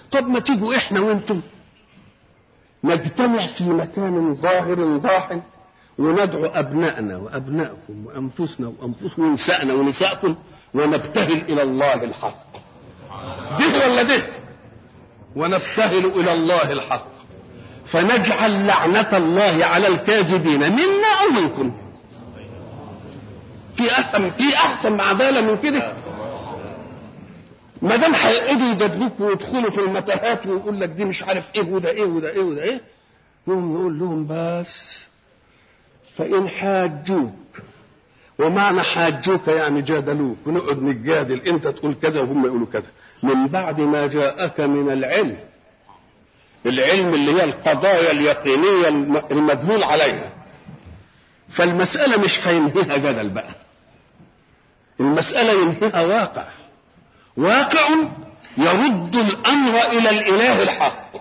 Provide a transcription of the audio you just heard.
طب ما تيجوا احنا وانتم نجتمع في مكان ظاهر ضاح وندعو ابنائنا وابنائكم وانفسنا وانفسكم ونسائنا ونسائكم ونبتهل الى الله الحق ده ولا ده ونبتهل الى الله الحق فنجعل لعنة الله على الكاذبين منا او منكم في احسن في احسن عداله من كده ما دام هيقعدوا يجادلوك ويدخلوا في المتاهات ويقول لك دي مش عارف ايه وده ايه وده ايه وده ايه يقوم نقول لهم بس فان حاجوك ومعنى حاجوك يعني جادلوك ونقعد نتجادل انت تقول كذا وهم يقولوا كذا من بعد ما جاءك من العلم العلم اللي هي القضايا اليقينيه المدلول عليها فالمساله مش هينهيها جدل بقى المساله ينهيها واقع واقع يرد الامر الى الاله الحق